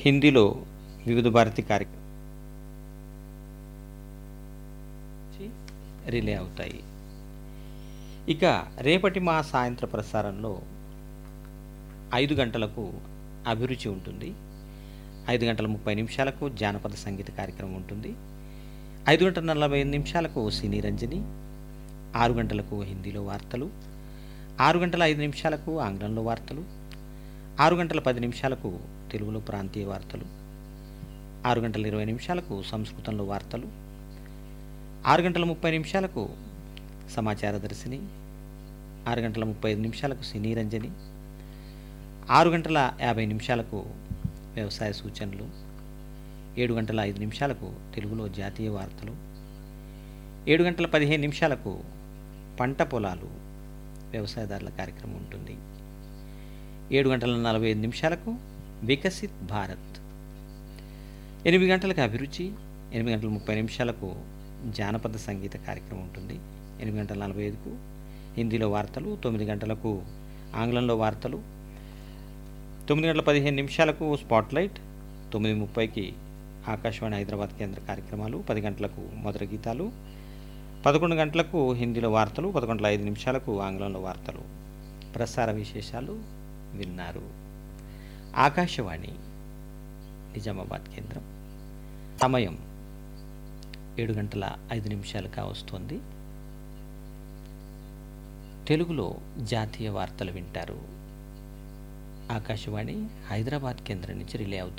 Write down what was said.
హిందీలో వివిధ భారతి కార్యక్రమం రిలే అవుతాయి ఇక రేపటి మా సాయంత్ర ప్రసారంలో ఐదు గంటలకు అభిరుచి ఉంటుంది ఐదు గంటల ముప్పై నిమిషాలకు జానపద సంగీత కార్యక్రమం ఉంటుంది ఐదు గంటల నలభై ఐదు నిమిషాలకు సినీ రంజని ఆరు గంటలకు హిందీలో వార్తలు ఆరు గంటల ఐదు నిమిషాలకు ఆంగ్లంలో వార్తలు ఆరు గంటల పది నిమిషాలకు తెలుగులో ప్రాంతీయ వార్తలు ఆరు గంటల ఇరవై నిమిషాలకు సంస్కృతంలో వార్తలు ఆరు గంటల ముప్పై నిమిషాలకు సమాచార దర్శిని ఆరు గంటల ముప్పై ఐదు నిమిషాలకు సినీ రంజని ఆరు గంటల యాభై నిమిషాలకు వ్యవసాయ సూచనలు ఏడు గంటల ఐదు నిమిషాలకు తెలుగులో జాతీయ వార్తలు ఏడు గంటల పదిహేను నిమిషాలకు పంట పొలాలు వ్యవసాయదారుల కార్యక్రమం ఉంటుంది ఏడు గంటల నలభై ఐదు నిమిషాలకు వికసిత్ భారత్ ఎనిమిది గంటలకు అభిరుచి ఎనిమిది గంటల ముప్పై నిమిషాలకు జానపద సంగీత కార్యక్రమం ఉంటుంది ఎనిమిది గంటల నలభై ఐదుకు హిందీలో వార్తలు తొమ్మిది గంటలకు ఆంగ్లంలో వార్తలు తొమ్మిది గంటల పదిహేను నిమిషాలకు స్పాట్లైట్ తొమ్మిది ముప్పైకి ఆకాశవాణి హైదరాబాద్ కేంద్ర కార్యక్రమాలు పది గంటలకు మధుర గీతాలు పదకొండు గంటలకు హిందీలో వార్తలు పదకొండు గంటల ఐదు నిమిషాలకు ఆంగ్లంలో వార్తలు ప్రసార విశేషాలు విన్నారు ఆకాశవాణి నిజామాబాద్ కేంద్రం సమయం ఏడు గంటల ఐదు నిమిషాలు కావస్తోంది తెలుగులో జాతీయ వార్తలు వింటారు ఆకాశవాణి హైదరాబాద్ కేంద్రం నుంచి రిలే అవుతాయి